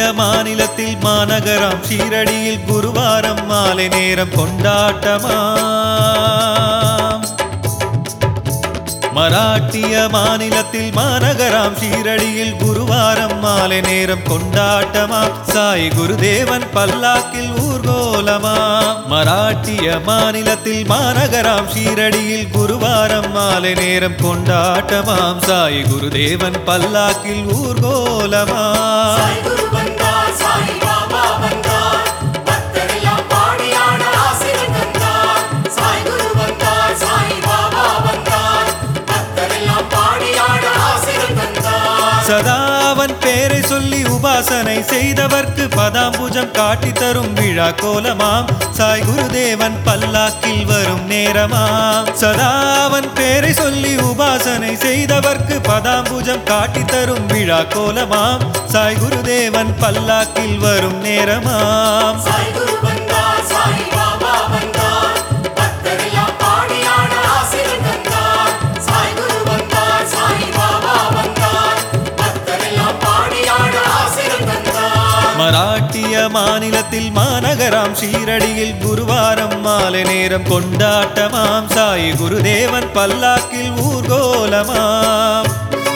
மாநிலத்தில் மாநகராம் ஷீரடியில் குருவாரம் மாலை நேரம் கொண்டாட்டமாம் மராட்டிய மாநிலத்தில் மாநகராம் ஷீரடியில் குருவாரம் மாலை நேரம் கொண்டாட்டமா சாய் குருதேவன் பல்லாக்கில் ஊர்கோலமா மராட்டிய மாநிலத்தில் மாநகராம் ஷீரடியில் குருவாரம் மாலை நேரம் கொண்டாட்டமாம் சாய் குருதேவன் பல்லாக்கில் ஊர்கோலமா சாய் குரு வந்தார் சாய் பாபா வந்தார் பக்தரெல்லாம் பாடியாட ஆசிரியர் தந்தார் சாய் குரு வந்தார் சாய் பாபா வந்தார் பக்தரெல்லாம் பாடியாட ஆசிரியர் தந்தார் சதாவன் பேரை சொல்லி உபாசனை செய்தவர்க்கு பதாம்புஜம் காட்டி தரும் விழா கோலமாம் சாய் குருதேவன் பல்லாக்கில் வரும் நேரமாம் சதாவன் பேரை சொல்லி உபாசனை செய்தவர்க்கு பதாம்புஜம் காட்டி தரும் விழா கோலமாம் சாய் குருதேவன் பல்லாக்கில் வரும் நேரமாம் சாய் குரு வந்தார் சாய் பாபா வந்தார் பக்தரெல்லாம் பாடியாட ஆசிரியர் தந்தார் சாய் குரு வந்தார் சாய் பாபா வந்தார் பக்தரெல்லாம் பாடியாட ஆசிரியர் தந்தார் மராட்டிய மாநிலத்தில் மாநகராம் ஷீரடியில் குருவாரம் மாலை நேரம் கொண்டாட்டமாம் சாய் குருதேவன் பல்லாக்கில் ஊர்கோலமாம்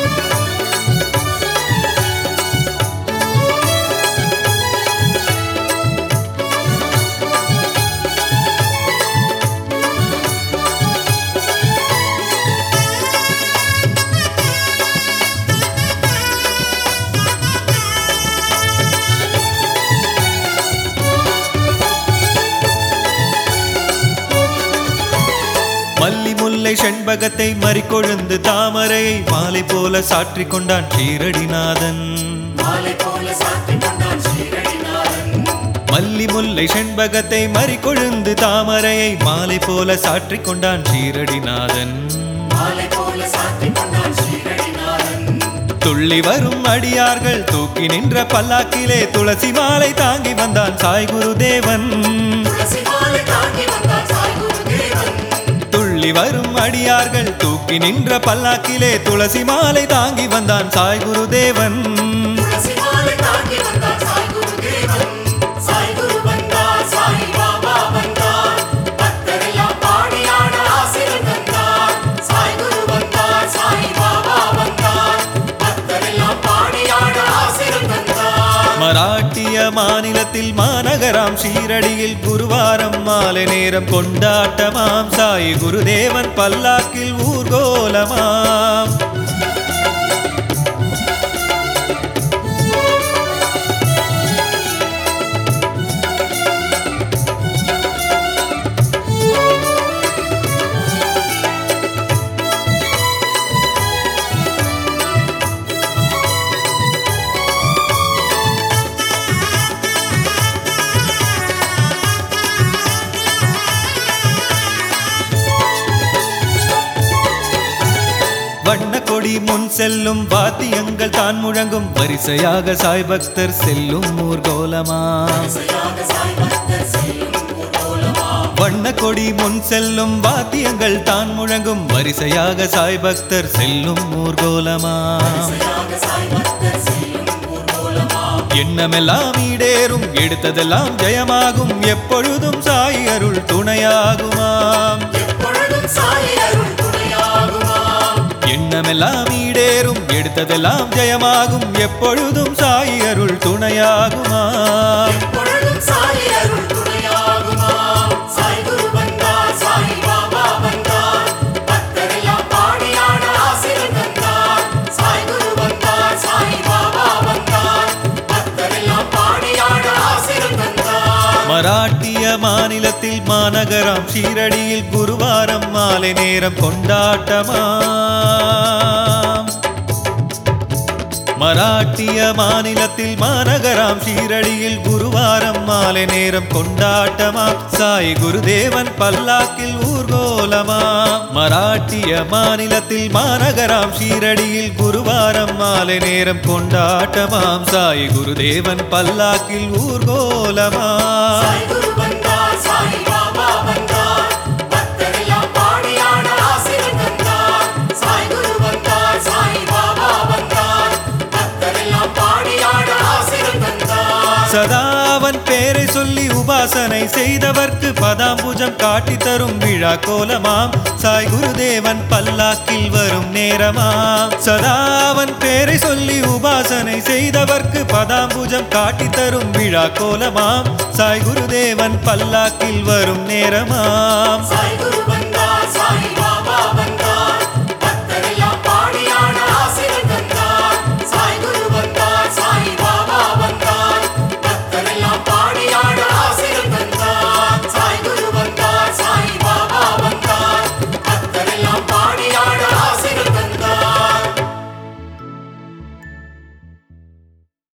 மல்லி முல்லை செண்பகத்தை மறிக்கொழுந்து தாமரையை மாலை போல சாற்றிக் கொண்டான் ஷீரடிநாதன் மாலை போல சாத்திக் கொண்டான் ஸ்ரீரடிநாதன் மல்லி முல்லை செண்பகத்தை மறிக்கொழுந்து தாமரையை மாலை போல சாற்றிக் கொண்டான் ஷீரடிநாதன் மாலை போல சாத்திக் கொண்டான் ஸ்ரீரடிநாதன் துள்ளி வரும் அடியார்கள் தூக்கி நின்ற பல்லாக்கிலே துளசி மாலை தாங்கி வந்தான் சாய் குருதேவன் துளசி மாலை தாங்கி வந்தார் சாய் குருதேவன் துள்ளி வரும் அடியார்கள் தூக்கி நின்ற பல்லாக்கிலே துளசி மாலை தாங்கி வந்தான் சாய் குருதேவன் துளசி மாலை தாங்கி வந்தார் சாய் குருதேவன் சாய் குரு வந்தார் சாய் பாபா வந்தார் பக்தரெல்லாம் பாடியாட ஆசிரியர் தந்தார் சாய் குரு வந்தார் சாய் பாபா வந்தார் பக்தரெல்லாம் பாடியாட ஆசிரியர் தந்தார் மராட்டிய மாநிலத்தில் மாநகராம் ஷீரடியில் குருவாரம் மாலை நேரம் கொண்டாட்டமாம் சாய் குருதேவன் பல்லாக்கில் ஊர்கோலமாம் வண்ண கொடி முன் செல்லும் வாத்தியங்கள் தான் முழங்கும் வரிசையாக சாய் பக்தர் செல்லும் ஊர்கோலமா இசையாக சாய் பக்தர் செல்லும் ஊர்வலமா வண்ண கொடி முன் செல்லும் வாத்தியங்கள் தான் முழங்கும் வரிசையாக சாய் பக்தர் செல்லும் ஊர்கோலமா இசையாக சாய் பக்தர் செல்லும் ஊர்வலமா எண்ணமெல்லாம் ஈடேறும் எடுத்ததெல்லாம் ஜெயமாகும் எப்பொழுதும் சாய் அருள் துணையாகுமாம் எப்பொழுதும் சாய் அருள் துணையாகுமாம் எண்ணமெல்லாம் ஈடேறும் எடுத்ததெல்லாம் ஜெயமாகும் எப்பொழுதும் சாய் அருள் துணையாகுமாம் எப்பொழுதும் சாய் அருள் துணையாகுமாம் சாய் குரு வந்தார் சாய் பாபா வந்தார் பக்தரெல்லாம் பாடியாட ஆசிரியர் தந்தார் சாய் குரு வந்தார் சாய் பாபா வந்தார் பக்தரெல்லாம் பாடியாட ஆசிரியர் தந்தார் மராட்டிய மாநிலத்தில் மாநகராம் ஷீரடியில் குருவாரம் மாலை நேரம் கொண்டாட்டமாம் மராட்டிய மாநிலத்தில் மாநகராம் ஷீரடியில் குருவாரம் மாலை நேரம் கொண்டாட்டமா சாய் குருதேவன் பல்லாக்கில் ஊர்கோலமா மராட்டிய மாநிலத்தில் மாநகராம் ஷீரடியில் குருவாரம் மாலை நேரம் கொண்டாட்டமாம் சாய் குருதேவன் பல்லாக்கில் ஊர்கோலமா சாய் குரு வந்தார் சாய் பாபா வந்தார் பக்தரெல்லாம் பாடியாட ஆசிரியர் தந்தார் சாய் குரு வந்தார் சாய் பாபா வந்தார் பக்தரெல்லாம் பாடியாட ஆசிரியர் தந்தார் உபாசனை செய்தவர்க்கு பதாம்புஜம் காட்டி தரும் விழா கோலமாம் சாய் குருதேவன் பல்லாக்கில் வரும் நேரமாம் சதா அவன் பேரை சொல்லி உபாசனை செய்தவர்க்கு பதாம்புஜம் காட்டி தரும் விழா கோலமாம் சாய் குருதேவன் பல்லாக்கில் வரும் நேரமாம்